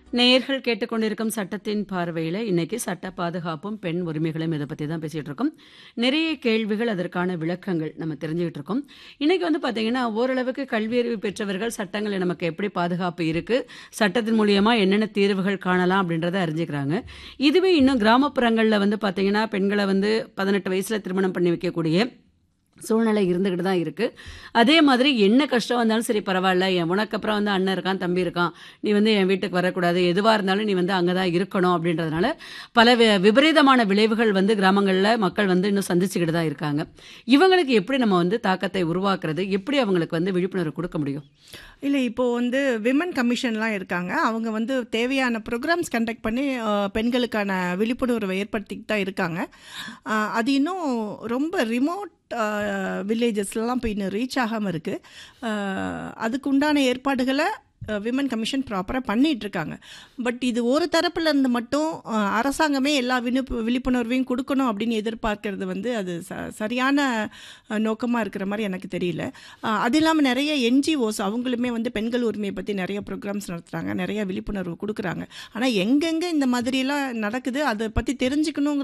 நேயர்கள் கேட்டுக்கொண்டிருக்கும் சட்டத்தின் பார்வையில் இன்னைக்கு சட்ட பாதுகாப்பும் பெண் உரிமைகளும் இதை பற்றி தான் பேசிகிட்டு இருக்கோம் நிறைய கேள்விகள் அதற்கான விளக்கங்கள் நம்ம தெரிஞ்சுக்கிட்டு இருக்கோம் இன்னைக்கு வந்து பார்த்தீங்கன்னா ஓரளவுக்கு கல்வியறிவு பெற்றவர்கள் சட்டங்களை நமக்கு எப்படி பாதுகாப்பு இருக்குது சட்டத்தின் மூலியமாக என்னென்ன தீர்வுகள் காணலாம் அப்படின்றத அறிஞ்சுக்கிறாங்க இதுவே இன்னும் கிராமப்புறங்களில் வந்து பார்த்தீங்கன்னா பெண்களை வந்து பதினெட்டு வயசில் திருமணம் பண்ணி வைக்கக்கூடிய சூழ்நிலை இருந்துக்கிட்டு தான் இருக்குது அதே மாதிரி என்ன கஷ்டம் வந்தாலும் சரி பரவாயில்ல என் உனக்கு அப்புறம் வந்து அண்ணன் இருக்கான் தம்பி இருக்கான் நீ வந்து என் வீட்டுக்கு வரக்கூடாது எதுவாக இருந்தாலும் நீ வந்து அங்கே தான் இருக்கணும் அப்படின்றதுனால பல வி- விபரீதமான விளைவுகள் வந்து கிராமங்களில் மக்கள் வந்து இன்னும் சந்திச்சுக்கிட்டு தான் இருக்காங்க இவங்களுக்கு எப்படி நம்ம வந்து தாக்கத்தை உருவாக்குறது எப்படி அவங்களுக்கு வந்து விழிப்புணர்வு கொடுக்க முடியும் இல்லை இப்போது வந்து விமன் கமிஷன்லாம் இருக்காங்க அவங்க வந்து தேவையான ப்ரோக்ராம்ஸ் கண்டக்ட் பண்ணி அஹ், பெண்களுக்கான விழிப்புணர்வை ஏற்படுத்திக்கிட்டு தான் இருக்காங்க அஹ், அது இன்னும் ரொம்ப ரிமோட் வில்லேஜஸ்லாம் போய் இன்னும் ரீச் ஆகாமல் இருக்குது அதுக்கு உண்டான ஏற்பாடுகளை விமன் கமிஷன் ப்ராப்பராக பண்ணிட்டு இருக்காங்க பட் இது ஒரு தரப்புல இருந்து மட்டும் அஹ், அரசாங்கமே எல்லா விழிப்பு விழிப்புணர்வையும் கொடுக்கணும் அப்படின்னு எதிர்பார்க்கறது வந்து அது ச சரியான நோக்கமாக இருக்கிற மாதிரி எனக்கு தெரியல அஹ், அது இல்லாமல் நிறைய என்ஜிஓஸ் அவங்களுமே வந்து பெண்கள் உரிமையை பற்றி நிறைய ப்ரோக்ராம்ஸ் நடத்துகிறாங்க நிறைய விழிப்புணர்வு கொடுக்குறாங்க ஆனால் எங்கெங்கே இந்த மாதிரிலாம் நடக்குது அதை பற்றி தெரிஞ்சுக்கணுங்கிற